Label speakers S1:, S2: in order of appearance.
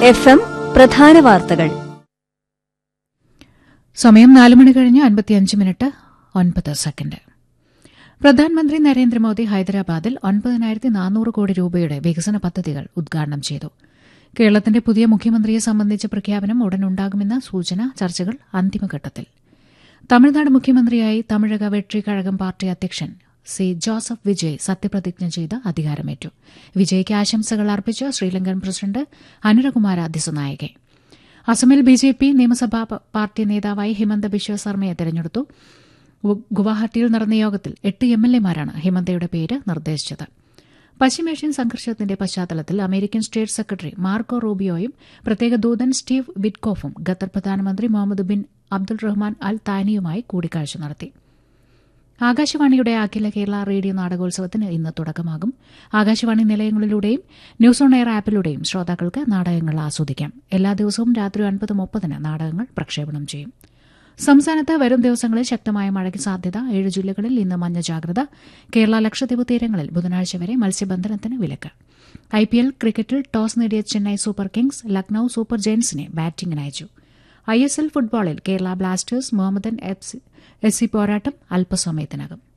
S1: F M പ്രധാന വാർത്തകൾ
S2: സമയം നാല് മണി കഴിഞ്ഞ് അൻപത്തിയഞ്ച് മിനിറ്റ് ഒൻപത് സെക്കൻഡ് പ്രധാനമന്ത്രി നരേന്ദ്രമോദി ഹൈദരാബാദിൽ ഒൻപതിനായിരത്തി നാനൂറ് കോടി രൂപയുടെ വികസന പദ്ധതികൾ ഉദ്ഘാടനം ചെയ്തു കേരളത്തിന്റെ പുതിയ മുഖ്യമന്ത്രിയെ സംബന്ധിച്ച പ്രഖ്യാപനം ഉടൻ ഉണ്ടാകുമെന്ന സൂചന ചർച്ചകൾ അന്തിമഘട്ടത്തിൽ തമിഴ്നാട് മുഖ്യമന്ത്രിയായി തമിഴക വെട്രി കഴകം പാർട്ടി അധ്യക്ഷൻ സി ജോസഫ് വിജയ് സത്യപ്രതിജ്ഞ ചെയ്ത് അധികാരമേറ്റു വിജയ്ക്ക് ആശംസകൾ അർപ്പിച്ച് ശ്രീലങ്കൻ പ്രസിഡന്റ് അനുരകുമാര ദിസുനായകെ അസമിൽ ബി ജെ പി നിയമസഭാ പ- പാർട്ടി നേതാവായി ഹിമന്ത ബിശ്വ ശർമ്മയെ തെരഞ്ഞെടുത്തു ഗു- ഗുവാഹട്ടിയിൽ നടന്ന യോഗത്തിൽ എട്ട് എം എൽ എമാരാണ് ഹിമന്തയുടെ പേര് നിർദ്ദേശിച്ചത് പശ്ചിമേഷ്യൻ സംഘർഷത്തിന്റെ പശ്ചാത്തലത്തിൽ അമേരിക്കൻ സ്റ്റേറ്റ് സെക്രട്ടറി മാർക്കോ റൂബിയോയും പ്രത്യേക ദൂതൻ സ്റ്റീവ് വിറ്റ്കോഫും ഖത്തർ പ്രധാനമന്ത്രി Mohammed bin Abdul Rahman Al താനിയുമായി കൂടിക്കാഴ്ച നടത്തി ആകാശവാണിയുടെ അഖില കേരള റേഡിയോ നാടകോത്സവത്തിന് ഇന്ന് തുടക്കമാകും ആകാശവാണി നിലയങ്ങളിലൂടെയും ന്യൂസ് ഓൺ എയർ ആപ്പിലൂടെയും ശ്രോതാക്കൾക്ക് നാടകങ്ങൾ ആസ്വദിക്കാം എല്ലാ ദിവസവും രാത്രി ഒൻപത് മുപ്പതിന് നാടകങ്ങൾ പ്രക്ഷേപണം ചെയ്യും സംസ്ഥാനത്ത് വരും ദിവസങ്ങളിൽ ശക്തമായ മഴയ്ക്ക് സാധ്യത ഏഴ് ജില്ലകളിൽ ഇന്ന് മഞ്ഞ ജാഗ്രത കേരള ലക്ഷദ്വീപ് തീരങ്ങളിൽ ബുധനാഴ്ച വരെ മത്സ്യബന്ധനത്തിന് വിലക്ക് ഐ പി എൽ ക്രിക്കറ്റിൽ ടോസ് നേടിയ Chennai super kings Lucknow super ജയൻസിനെ ബാറ്റിംഗിന് അയച്ചു ഐ എസ് എൽ ഫുട്ബോളിൽ Kerala blasters Mohammedan F C പോരാട്ടം അല്പസമയത്തിനകം